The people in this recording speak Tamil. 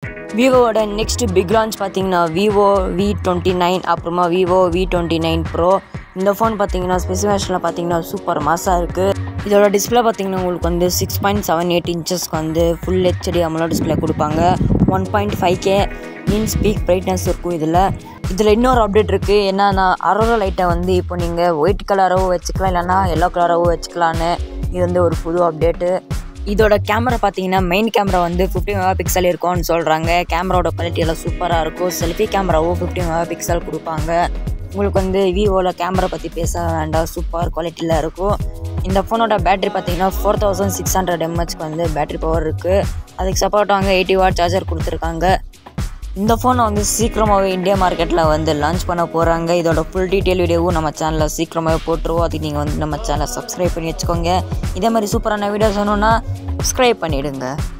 விவோவோட நெக்ஸ்ட் பிக் லான்ச் பார்த்தீங்கன்னா விவோ வி டுவெண்ட்டி நைன் அப்புறமா Vivo V twenty nine Pro இந்த ஃபோன் பார்த்தீங்கன்னா ஸ்பெசிஃபிகேஷனில் பார்த்தீங்கன்னா சூப்பர் மாசாக இருக்குது இதோட டிஸ்பிளே பார்த்தீங்கன்னா உங்களுக்கு வந்து சிக்ஸ் பாயிண்ட் செவன் எயிட் இன்ச்சஸ்க்கு வந்து ஃபுல் ஹெச்டி அமலோ டிஸ்பிளே கொடுப்பாங்க ஒன் பாயிண்ட் ஃபைவ் கே மீன் ஸ்பீக் பிரைட்னஸ் இருக்கும் இதில் இதில் இன்னொரு அப்டேட் இருக்குது என்னன்னா அரோரா லைட்டை வந்து இப்போ நீங்கள் ஒயிட் கலராகவும் வச்சுக்கலாம் இல்லைன்னா எல்லோ கலராகவும் வச்சுக்கலான்னு இது வந்து ஒரு புது அப்டேட்டு இதோட கேமரா பார்த்தீங்கன்னா மெயின் கேமரா வந்து ஃபிஃப்டி மெகா பிக்சல் இருக்கும்னு சொல்கிறாங்க கேமராவோட குவாலிட்டி எல்லாம் சூப்பராக இருக்கும் செல்ஃபி கேமராவும் ஃபிஃப்டி மெகா பிக்சல் கொடுப்பாங்க உங்களுக்கு வந்து விவோவில் கேமரா பற்றி பேச வேண்டாம் சூப்பர் குவாலிட்டியில் இருக்கும் இந்த ஃபோனோட பேட்டரி பார்த்தீங்கன்னா ஃபோர் தௌசண்ட் சிக்ஸ் ஹண்ட்ரட் எம்ஹெச்க்கு வந்து பேட்டரி பவர் இருக்குது அதுக்கு சப்போர்ட் வாங்க எயிட்டி வாட் சார்ஜர் கொடுத்துருக்காங்க இந்த ஃபோனை வந்து சீக்கிரமாகவே இந்தியா மார்க்கெட்டில் வந்து லான்ச் பண்ண போகிறாங்க இதோட ஃபுல் டீட்டெயில் வீடியோவும் நம்ம சேனலில் சீக்கிரமாகவே போட்டுருவோம் அதுக்கு நீங்கள் வந்து நம்ம சேனலை சப்ஸ்கிரைப் பண்ணி வச்சுக்கோங்க இதே மாதிரி சூப்பரான வீடியோஸ் வேணும்னா சப்ஸ்கிரைப் பண்ணிவிடுங்க